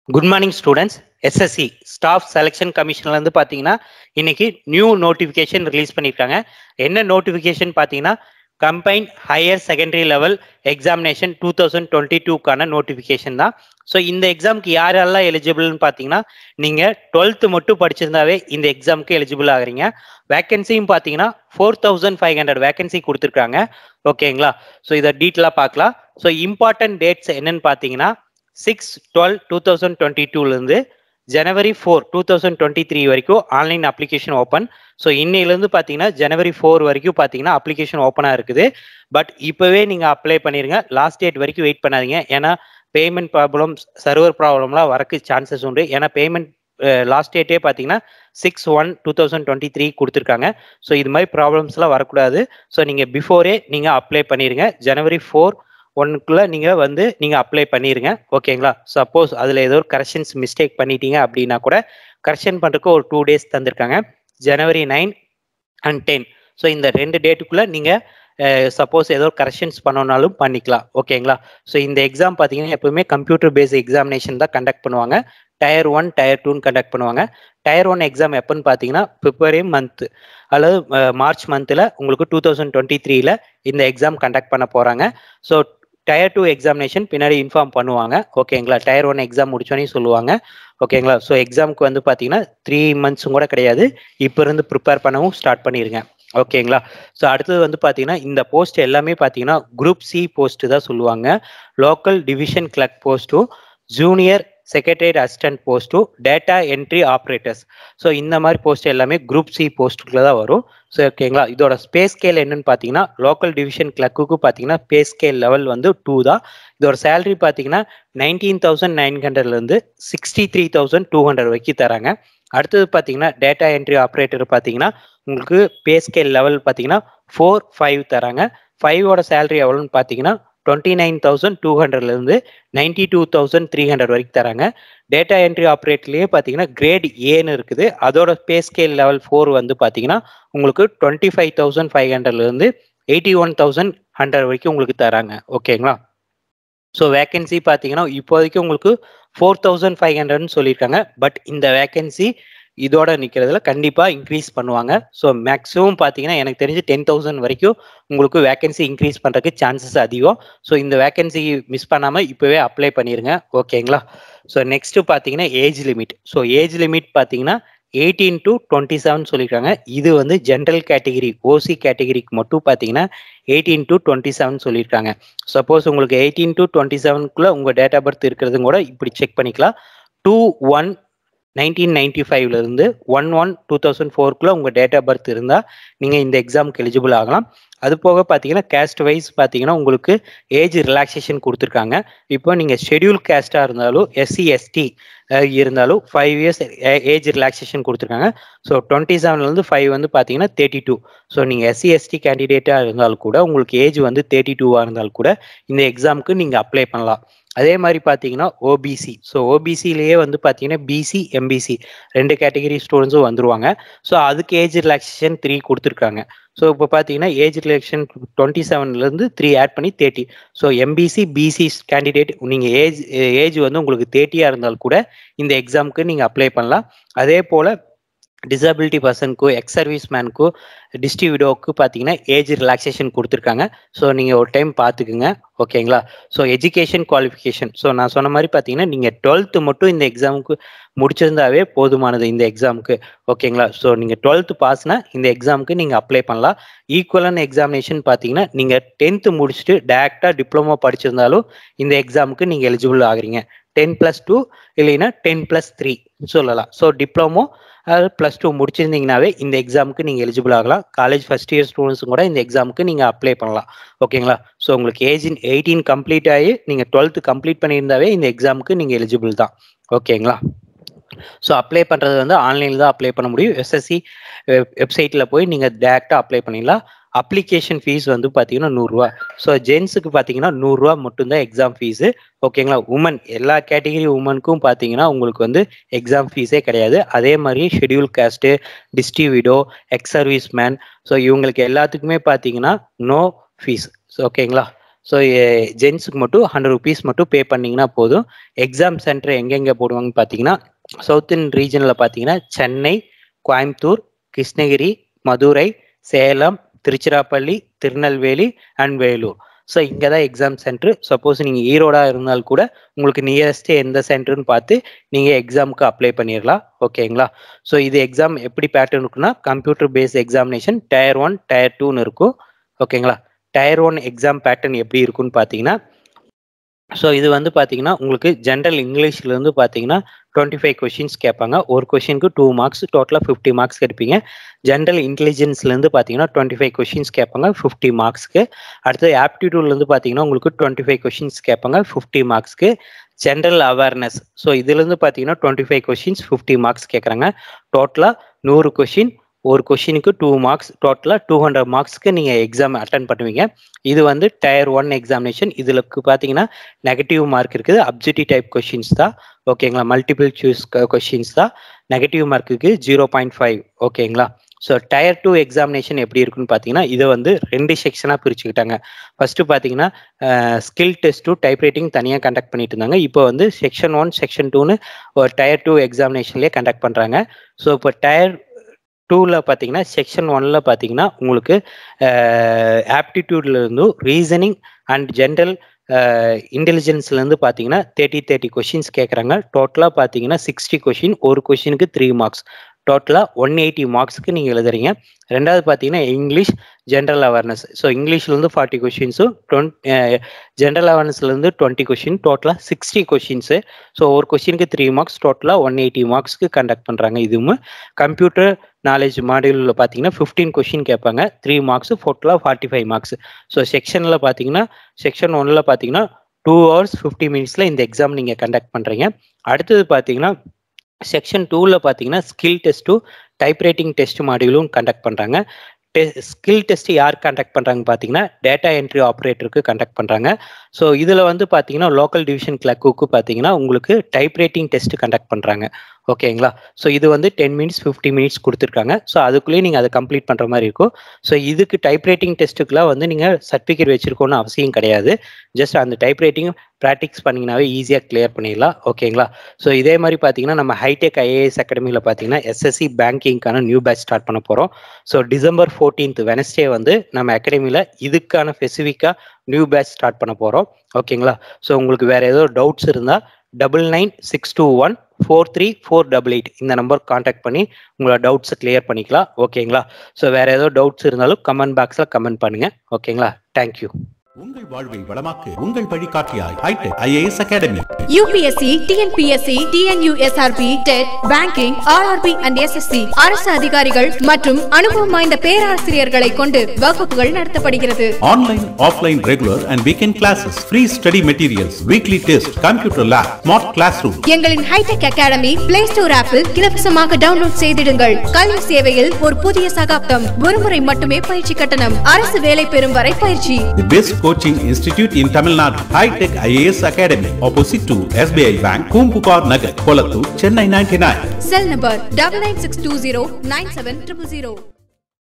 Good morning students SSC staff selection கமிஷன்ல இருந்து பார்த்தீங்கன்னா இன்னைக்கு நியூ நோட்டிஃபிகேஷன் ரிலீஸ் பண்ணியிருக்காங்க என்ன நோட்டிஃபிகேஷன் பார்த்தீங்கன்னா combine higher secondary level examination two thousand twenty டூக்கான நோட்டிஃபிகேஷன் தான் ஸோ இந்த எக்ஸாம்க்கு யாரெல்லாம் எலிஜிபிள்னு பார்த்தீங்கன்னா நீங்கள் டுவெல்த்து மட்டும் படிச்சிருந்தாவே இந்த எக்ஸாமுக்கு எலிஜிபிள் ஆகுறீங்க வேகன்சியும் பார்த்தீங்கன்னா four thousand five hundred vacancy கொடுத்துருக்காங்க ஓகேங்களா ஸோ இதை டீட்டெயிலாக பார்க்கலாம் ஸோ இம்பார்ட்டன்ட் டேட்ஸ் என்னன்னு பார்த்தீங்கன்னா six twelve two thousand twenty டூலேருந்து ஜனவரி four two thousand twenty three வரைக்கும் ஆன்லைன் அப்ளிகேஷன் ஓப்பன் ஸோ இன்னையிலேருந்து பார்த்தீங்கன்னா ஜனவரி ஃபோர் வரைக்கும் பார்த்தீங்கன்னா அப்ளிகேஷன் ஓப்பனாக இருக்குது பட் இப்போவே நீங்கள் அப்ளை பண்ணிடுங்க லாஸ்ட் டேட் வரைக்கும் வெயிட் பண்ணாதீங்க ஏன்னா பேமெண்ட் ப்ராப்ளம் சர்வர் ப்ராப்ளம்லாம் வரக்கு சான்சஸ் உண்டு ஏன்னா பேமெண்ட் லாஸ்ட் டேட்டே பார்த்தீங்கன்னா six one two thousand twenty three கொடுத்துருக்காங்க ஸோ இது மாதிரி ப்ராப்ளம்ஸ்லாம் வரக்கூடாது ஸோ நீங்கள் பிஃபோரே நீங்கள் அப்ளை பண்ணிடுங்க ஜனவரி ஃபோர் ஒன்னுக்குள்ள நீங்கள் வந்து நீங்கள் அப்ளை பண்ணிடுங்க ஓகேங்களா சப்போஸ் அதில் ஏதோ ஒரு கரெக்ஷன்ஸ் மிஸ்டேக் பண்ணிட்டீங்க அப்படின்னா கூட கரெக்ஷன் பண்ணுறதுக்கு ஒரு டூ டேஸ் தந்திருக்காங்க ஜனவரி நைன் அண்ட் டென் ஸோ இந்த ரெண்டு டேட்டுக்குள்ளே நீங்கள் சப்போஸ் ஏதோ கரெக்ஷன்ஸ் பண்ணணுனாலும் பண்ணிக்கலாம் ஓகேங்களா ஸோ இந்த எக்ஸாம் பார்த்தீங்கன்னா எப்பவுமே கம்ப்யூட்டர் பேஸ்ட் எக்ஸாமினேஷன் தான் கண்டக்ட் பண்ணுவாங்க டயர் ஒன் டயர் டூன்னு கண்டக்ட் பண்ணுவாங்க டயர் ஒன் எக்ஸாம் எப்போன்னு பார்த்தீங்கன்னா பிப்ரவரி மந்த் அல்லது மார்ச் மந்தில் உங்களுக்கு டூ தௌசண்ட் டுவெண்ட்டி த்ரீல இந்த எக்ஸாம் கண்டக்ட் பண்ண போகிறாங்க ஸோ டயர் டூ எக்ஸாமினேஷன் பின்னாடி இன்ஃபார்ம் பண்ணுவாங்க ஓகேங்களா டயர் ஒன் எக்ஸாம் முடிச்சோன்னே சொல்லுவாங்க ஓகேங்களா ஸோ எக்ஸாமுக்கு வந்து பார்த்தீங்கன்னா த்ரீ மந்த்ஸும் கூட கிடையாது இப்போ இருந்து ப்ரிப்பேர் பண்ணவும் ஸ்டார்ட் பண்ணிடுங்க ஓகேங்களா ஸோ அடுத்தது வந்து பார்த்தீங்கன்னா இந்த போஸ்ட் எல்லாமே பார்த்தீங்கன்னா குரூப் சி போஸ்ட் தான் சொல்லுவாங்க லோக்கல் டிவிஷன் கிளர்க் போஸ்ட்டும் ஜூனியர் செக்ரட்டரியட் அசிஸ்டன்ட் போஸ்ட்டும் டேட்டா என்ட்ரி ஆப்ரேட்டர்ஸ் ஸோ இந்த மாதிரி போஸ்ட் எல்லாமே குரூப் சி போஸ்ட்டுக்குள்ள தான் வரும் ஸோ ஓகேங்களா இதோட ஸ்பேஸ் ஸ்கேல் என்னன்னு பார்த்தீங்கன்னா லோக்கல் டிவிஷன் கிளர்க்குக்கு பார்த்தீங்கன்னா பே ஸ்கேல் லெவல் வந்து டூ தான் இதோட சேலரி பார்த்தீங்கன்னா நைன்டீன் தௌசண்ட் நைன் ஹண்ட்ரட்லேருந்து sixty three thousand two hundred வரைக்கும் தராங்க அடுத்தது பார்த்தீங்கன்னா டேட்டா என்ட்ரி ஆப்ரேட்டர் பார்த்தீங்கன்னா உங்களுக்கு பே ஸ்கேல் லெவல் பார்த்தீங்கன்னா ஃபோர் ஃபைவ் தராங்க ஃபைவோட சேலரி எவ்வளோன்னு பார்த்தீங்கன்னா டுவெண்ட்டி நைன் தௌசண்ட் டூ ஹண்ட்ரட்லேருந்து ninety two thousand three hundred வரைக்கும் தராங்க டேட்டா என்ட்ரி ஆப்ரேட்லேயே பார்த்தீங்கன்னா கிரேட் ஏன்னு இருக்குது அதோட பே ஸ்கேல் லெவல் ஃபோர் வந்து பார்த்தீங்கன்னா உங்களுக்கு டுவெண்ட்டி ஃபைவ் தௌசண்ட் ஃபைவ் ஹண்ட்ரட்லேருந்து எயிட்டி ஒன் தௌசண்ட் ஹண்ட்ரட் வரைக்கும் உங்களுக்கு தராங்க ஓகேங்களா ஸோ வேக்கன்சி பார்த்தீங்கன்னா இப்போதைக்கு உங்களுக்கு ஃபோர் தௌசண்ட் ஃபைவ் ஹண்ட்ரட்னு சொல்லியிருக்காங்க பட் இந்த வேக்கன்சி இதோட நிற்கிறதுல கண்டிப்பாக இன்க்ரீஸ் பண்ணுவாங்க ஸோ மேக்ஸிமம் பார்த்தீங்கன்னா எனக்கு தெரிஞ்சு டென் தௌசண்ட் வரைக்கும் உங்களுக்கு வேக்கன்சி இன்க்ரீஸ் பண்ணுறதுக்கு சான்சஸ் அதிகம் ஸோ இந்த வேக்கன்சி மிஸ் பண்ணாமல் இப்போவே அப்ளை பண்ணிடுங்க ஓகேங்களா ஸோ நெக்ஸ்ட்டு பார்த்தீங்கன்னா age limit so age limit பார்த்தீங்கன்னா எயிட்டீன் டு டுவெண்ட்டி செவன் சொல்லியிருக்காங்க இது வந்து ஜென்ரல் கேட்டகிரி ஓசி கேட்டகிரிக்கு மட்டும் பார்த்தீங்கன்னா எயிட்டீன் டு டுவெண்ட்டி செவன் சொல்லியிருக்காங்க சப்போஸ் உங்களுக்கு எயிட்டீன் டு டுவெண்ட்டி செவனுக்குள்ளே உங்கள் டேட் ஆஃப் பர்த் இருக்கிறதும் கூட இப்படி செக் பண்ணிக்கலாம் டூ ஒன் நைன்டீன் நைன்டி ஃபைவ்லேருந்து ஒன் ஒன் டூ தௌசண்ட் ஃபோர்க்குள்ளே உங்கள் டேட் ஆஃப் பர்த் இருந்தால் நீங்கள் இந்த எக்ஸாமுக்கு எலிஜிபிள் ஆகலாம் அது போக பார்த்தீங்கன்னா கேஸ்ட் வைஸ் பார்த்தீங்கன்னா உங்களுக்கு ஏஜ் ரிலாக்ஸேஷன் கொடுத்துருக்காங்க இப்போ நீங்கள் ஷெடியூல் கேஸ்ட்டாக இருந்தாலும் எஸ்சி எஸ்டி இருந்தாலும் ஃபைவ் இயர்ஸ் ஏஜ் ரிலாக்ஸேஷன் கொடுத்துருக்காங்க ஸோ டுவெண்ட்டி செவன்லேருந்து ஃபைவ் வந்து பார்த்தீங்கன்னா தேர்ட்டி டூ ஸோ நீங்கள் எஸ்சி எஸ்டி கேண்டிடேட்டாக இருந்தாலும் கூட உங்களுக்கு ஏஜ் வந்து தேர்ட்டி டூவாக இருந்தாலும் கூட இந்த எக்ஸாமுக்கு நீங்கள் அப்ளை பண்ணலாம் அதே மாதிரி பார்த்தீங்கன்னா ஓபிசி ஸோ ஓபிசிலேயே வந்து பார்த்தீங்கன்னா பிசி எம்பிசி ரெண்டு கேட்டகரி ஸ்டூடெண்ட்ஸும் வந்துருவாங்க ஸோ அதுக்கு ஏஜ் ரிலாக்ஸேஷன் த்ரீ கொடுத்துருக்காங்க ஸோ இப்போ பார்த்தீங்கன்னா ஏஜ் ரிலாக்ஸேஷன் டுவெண்ட்டி செவன்லேருந்து த்ரீ ஆட் பண்ணி thirty so MBC BC candidate நீங்கள் ஏஜ் ஏஜ் வந்து உங்களுக்கு தேர்ட்டியாக இருந்தாலும் கூட இந்த எக்ஸாமுக்கு நீங்கள் அப்ளை பண்ணலாம் அதே போல் டிசபிலிட்டி பர்சனுக்கும் எக்ஸ் சர்வீஸ் மேனுக்கும் டிஸ்ட்ரிபியூட்டோவுக்கு பார்த்தீங்கன்னா ஏஜ் ரிலாக்ஸேஷன் கொடுத்துருக்காங்க ஸோ நீங்கள் ஒரு டைம் பார்த்துக்குங்க ஓகேங்களா ஸோ எஜுகேஷன் குவாலிஃபிகேஷன் ஸோ நான் சொன்ன மாதிரி பார்த்தீங்கன்னா நீங்கள் டுவெல்த்து மட்டும் இந்த எக்ஸாமுக்கு முடிச்சிருந்தாவே போதுமானது இந்த எக்ஸாமுக்கு ஓகேங்களா ஸோ நீங்கள் டுவெல்த்து பாஸ்னா இந்த எக்ஸாமுக்கு நீங்கள் அப்ளை பண்ணலாம் ஈக்குவலான எக்ஸாமினேஷன் பார்த்தீங்கன்னா நீங்கள் டென்த்து முடிச்சுட்டு டேரெக்டாக டிப்ளமோ படிச்சிருந்தாலும் இந்த எக்ஸாமுக்கு நீங்கள் எலிஜிபிள் ஆகுறீங்க டென் ப்ளஸ் டூ இல்லைன்னா டென் ப்ளஸ் த்ரீ சொல்லலாம் ஸோ டிப்ளமோ ப்ளஸ் டூ முடிச்சிருந்தீங்கனாவே இந்த எக்ஸாமுக்கு நீங்கள் எலிஜிபிள் ஆகலாம் காலேஜ் ஃபஸ்ட் இயர் ஸ்டூடெண்ட்ஸும் கூட இந்த எக்ஸாமுக்கு நீங்கள் அப்ளை பண்ணலாம் ஓகேங்களா ஸோ உங்களுக்கு ஏஜ் எயிட்டீன் கம்ப்ளீட் ஆகி நீங்கள் டுவெல்த்து கம்ப்ளீட் பண்ணியிருந்தாவே இந்த எக்ஸாமுக்கு நீங்கள் எலிஜிபிள் தான் ஓகேங்களா ஸோ அப்ளை பண்ணுறது வந்து ஆன்லைனில் தான் அப்ளை பண்ண முடியும் எஸ்எஸ்சி வெப்சைட்டில் போய் நீங்கள் டேரெக்டாக அப்ளை பண்ணிடலாம் அப்ளிகேஷன் ஃபீஸ் வந்து பார்த்தீங்கன்னா நூறுரூவா ஸோ ஜென்ஸுக்கு பார்த்தீங்கன்னா நூறுரூவா மட்டும்தான் எக்ஸாம் ஃபீஸு ஓகேங்களா உமன் எல்லா கேட்டகரி உமனுக்கும் பார்த்தீங்கன்னா உங்களுக்கு வந்து எக்ஸாம் ஃபீஸே கிடையாது அதே மாதிரி ஷெடியூல் காஸ்ட்டு டிஸ்ட்ரிபியூடோ எக்ஸ் சர்வீஸ் மேன் ஸோ இவங்களுக்கு எல்லாத்துக்குமே பார்த்தீங்கன்னா நோ ஃபீஸ் ஓகேங்களா ஸோ ஜென்ஸுக்கு மட்டும் ஹண்ட்ரட் ருபீஸ் மட்டும் பே பண்ணிங்கன்னா போதும் எக்ஸாம் சென்டர் எங்கெங்கே போடுவாங்கன்னு பார்த்தீங்கன்னா சவுத் இன் ரீஜனில் பார்த்தீங்கன்னா சென்னை கோயம்புத்தூர் கிருஷ்ணகிரி மதுரை சேலம் திருச்சிராப்பள்ளி திருநெல்வேலி அண்ட் வேலூர் ஸோ இங்கே தான் எக்ஸாம் சென்டர் சப்போஸ் நீங்கள் ஈரோடா இருந்தால் கூட உங்களுக்கு நியரஸ்ட் எந்த சென்டர்னு பார்த்து நீங்கள் எக்ஸாமுக்கு அப்ளை பண்ணிடலாம் ஓகேங்களா ஸோ இது எக்ஸாம் எப்படி பேட்டர்ன் இருக்குன்னா computer based examination tier one tier டூன்னு இருக்கும் ஓகேங்களா டயர் ஒன் எக்ஸாம் பேட்டர்ன் எப்படி இருக்குன்னு பார்த்தீங்கன்னா ஸோ இது வந்து பார்த்தீங்கன்னா உங்களுக்கு ஜென்ரல் இங்கிலீஷ்லேருந்து பார்த்தீங்கன்னா டுவெண்ட்டி ஃபைவ் கொஷின்ஸ் கேட்பாங்க ஒரு கொஷினுக்கு டூ மார்க்ஸ் டோட்டலாக ஃபிஃப்டி மார்க்ஸ் எடுப்பீங்க ஜென்ரல் இன்டெலிஜென்ஸ்லேருந்து பார்த்தீங்கன்னா டுவெண்ட்டி ஃபைவ் கொஷின்ஸ் கேட்பாங்க ஃபிஃப்டி மார்க்ஸ்க்கு அடுத்து ஆப்டிடியூட்லேருந்து பார்த்தீங்கன்னா உங்களுக்கு டுவெண்ட்டி ஃபைவ் கொஷின்ஸ் கேட்பாங்க ஃபிஃப்டி மார்க்ஸ்க்கு ஜென்ரல் அவேர்னஸ் ஸோ இதுலேருந்து பார்த்தீங்கன்னா twenty five questions fifty marks கேட்குறாங்க டோட்டலாக நூறு கொஷின் ஒரு கொஷினுக்கு டூ மார்க்ஸ் டோட்டலாக டூ ஹண்ட்ரட் மார்க்ஸ்க்கு நீங்கள் எக்ஸாம் அட்டன் பண்ணுவீங்க இது வந்து டயர் ஒன் எக்ஸாமினேஷன் இதில் பார்த்தீங்கன்னா நெகட்டிவ் மார்க் இருக்குது அப்ஜெக்டிவ் டைப் கொஷின்ஸ் தான் ஓகேங்களா மல்டிபிள் சூஸ் கொஷின்ஸ் தான் நெகட்டிவ் மார்க்குக்கு ஜீரோ பாயிண்ட் ஃபைவ் ஓகேங்களா ஸோ டயர் டூ எக்ஸாமினேஷன் எப்படி இருக்குன்னு பார்த்தீங்கன்னா இதை வந்து ரெண்டு செக்ஷனாக பிரிச்சுக்கிட்டாங்க ஃபர்ஸ்ட் பார்த்தீங்கன்னா skill test two typewriting தனியாக கண்டக்ட் பண்ணிட்டு இருந்தாங்க இப்போ வந்து செக்ஷன் ஒன் செக்ஷன் டூன்னு ஒரு டயர் டூ எக்ஸாமினேஷன்லேயே கண்டக்ட் பண்ணுறாங்க ஸோ இப்போ டயர் டூவில் பார்த்தீங்கன்னா செக்ஷன் ஒன்ல பார்த்தீங்கன்னா உங்களுக்கு ஆப்டிடியூட்ல இருந்தும் ரீசனிங் அண்ட் ஜென்ரல் இன்டெலிஜென்ஸ்லேருந்து பார்த்தீங்கன்னா தேர்ட்டி தேர்ட்டி கொஷின்ஸ் கேட்குறாங்க டோட்டலாக பார்த்தீங்கன்னா சிக்ஸ்டி கொஷின் ஒரு கொஷினுக்கு த்ரீ மார்க்ஸ் டோட்டலாக ஒன் எயிட்டி மார்க்ஸ்க்கு நீங்கள் எழுதுறீங்க ரெண்டாவது பார்த்தீங்கன்னா இங்கிலீஷ் ஜென்ரல் அவேர்னஸ் ஸோ இங்கிலீஷ்லேருந்து ஃபார்ட்டி கொஷின்ஸும் டுவெண்ட் ஜென்ரல் அவேர்னஸ்லேருந்து டுவெண்ட்டி கொஷின் டோட்டலாக சிக்ஸ்டி கொஷின்ஸு ஸோ ஒரு கொஷினுக்கு த்ரீ மார்க்ஸ் டோட்டலாக ஒன் எயிட்டி மார்க்ஸ்க்கு கண்டக்ட் பண்ணுறாங்க இதுவும் கம்ப்யூட்டர் நாலேஜ் மாடியூலில் பார்த்தீங்கன்னா ஃபிஃப்டீன் கொஷின் கேட்பாங்க த்ரீ மார்க்ஸ் டோட்டலாக ஃபார்ட்டி ஃபைவ் மார்க்ஸ் ஸோ செக்ஷனில் பார்த்தீங்கன்னா செக்ஷன் ஒன்னில் பார்த்தீங்கன்னா டூ ஹவர்ஸ் ஃபிஃப்டி மினிட்ஸில் இந்த எக்ஸாம் நீங்கள் கண்டக்ட் பண்ணுறீங்க அடுத்தது பார்த்தீங்கன்னா செக்ஷன் டூவில் பார்த்தீங்கன்னா ஸ்கில் டெஸ்ட்டும் டைப் ரைட்டிங் டெஸ்ட் மாடியூலும் கண்டக்ட் பண்ணுறாங்க டெ ஸ்கில் டெஸ்ட் யார் கண்டக்ட் பண்ணுறாங்க பார்த்தீங்கன்னா டேட்டா என்ட்ரி ஆப்ரேட்டருக்கு கண்டக்ட் பண்ணுறாங்க ஸோ இதில் வந்து பார்த்தீங்கன்னா லோக்கல் டிவிஷன் கிளக்குக்கு பார்த்தீங்கன்னா உங்களுக்கு டைப் ரைட்டிங் டெஸ்ட் கண்டக்ட் பண்ணுறாங்க ஓகேங்களா ஸோ இது வந்து டென் மினிட்ஸ் ஃபிஃப்டி மினிட்ஸ் கொடுத்துருக்காங்க ஸோ அதுக்குள்ளேயே நீங்கள் அதை கம்ப்ளீட் பண்ணுற மாதிரி இருக்கும் ஸோ இதுக்கு டைப் ரைட்டிங் டெஸ்ட்டுக்குலாம் வந்து நீங்கள் சர்டிஃபிகேட் வச்சிருக்கோன்னு அவசியம் கிடையாது ஜஸ்ட் அந்த டைப் ரைட்டிங் ப்ராக்டிஸ் பண்ணிங்கனாவே ஈஸியாக கிளியர் பண்ணிடலாம் ஓகேங்களா ஸோ இதே மாதிரி பார்த்தீங்கன்னா நம்ம ஹைடெக் ஐஏஎஸ் அகாடமியில் பார்த்தீங்கன்னா எஸ்எஸ்சி பேங்கிங்க்கான நியூ பேட்ச் ஸ்டார்ட் பண்ண போகிறோம் ஸோ டிசம்பர் ஃபோர்டீன்த் வெனஸ்டே வந்து நம்ம அகாடமியில் இதுக்கான ஸ்பெசிஃபிக்காக நியூ பேட்ச் ஸ்டார்ட் பண்ண போகிறோம் ஓகேங்களா ஸோ உங்களுக்கு வேறு ஏதோ டவுட்ஸ் இருந்தால் double nine six two one four three four double eight இந்த நம்பர் காண்டாக்ட் பண்ணி உங்களோட டவுட்ஸை கிளியர் பண்ணிக்கலாம் ஓகேங்களா ஸோ வேறு ஏதோ டவுட்ஸ் இருந்தாலும் கமெண்ட் பாக்ஸில் கமெண்ட் பண்ணுங்கள் ஓகேங்களா தேங்க்யூ உங்கள் வாழ்வை வளமாக்க உங்கள் வழிகாட்டியாய் hi tech IAS academy UPSC TNPSC TNUSRB TET banking RRB and SSC அரசு அதிகாரிகள் மற்றும் அனுபவம் வாய்ந்த பேராசிரியர்களை கொண்டு வகுப்புகள் நடத்தப்படுகிறது online offline regular and weekend classes free study materials weekly test computer lab smart class room எங்களின் ஹைடெக் அகாடமி பிளே ஸ்டோர் ஆப்பில் இலவசமாக டவுன்லோட் செய்திடுங்கள் கல்வி சேவையில் ஒரு புதிய சகாப்தம் ஒருமுறை மட்டுமே பயிற்சி கட்டணம் அரசு வேலை பெறும் வரை பயிற்சி The best coaching institute in Tamil Nadu, High Tech IAS Academy, opposite to SBI Bank, Kumpupar Nagar, Kolattur, Chennai 99. Cell number double nine six two zero nine seven triple zero